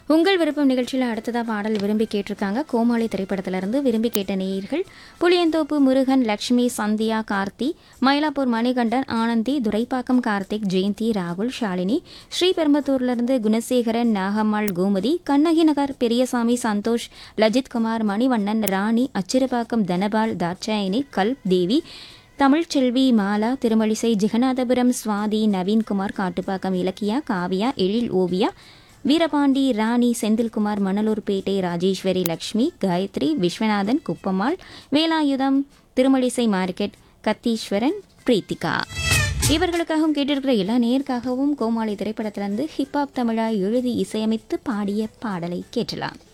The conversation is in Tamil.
உங்கள் விருப்பம் நிகழ்ச்சியில் அடுத்ததா பாடல் விரும்பி கேட்டிருக்காங்க கோமாளி திரைப்படத்திலிருந்து விரும்பி கேட்ட நேயர்கள் புளியந்தோப்பு முருகன் லக்ஷ்மி சந்தியா கார்த்தி மயிலாப்பூர் மணிகண்டன் ஆனந்தி துரைப்பாக்கம் கார்த்திக் ஜெயந்தி ராகுல் ஷாலினி ஸ்ரீபெரும்பத்தூர்லேருந்து குணசேகரன் நாகம்மாள் கோமதி கண்ணகி நகர் பெரியசாமி சந்தோஷ் லஜித் குமார் மணிவண்ணன் ராணி அச்சிறுபாக்கம் தனபால் தாட்சாயினி கல்ப் தேவி தமிழ்ச்செல்வி மாலா திருமலிசை ஜெகநாதபுரம் சுவாதி நவீன்குமார் காட்டுப்பாக்கம் இலக்கியா காவியா எழில் ஓவியா வீரபாண்டி ராணி செந்தில்குமார் மணலூர்பேட்டை ராஜேஸ்வரி லக்ஷ்மி காயத்ரி விஸ்வநாதன் குப்பம்மாள் வேலாயுதம் திருமலிசை மார்க்கெட் கத்தீஸ்வரன் பிரீத்திகா இவர்களுக்காகவும் கேட்டிருக்கிற எல்லா நேருக்காகவும் கோமாளி திரைப்படத்திலிருந்து ஹிப்ஹாப் தமிழா எழுதி இசையமைத்து பாடிய பாடலை கேட்டலாம்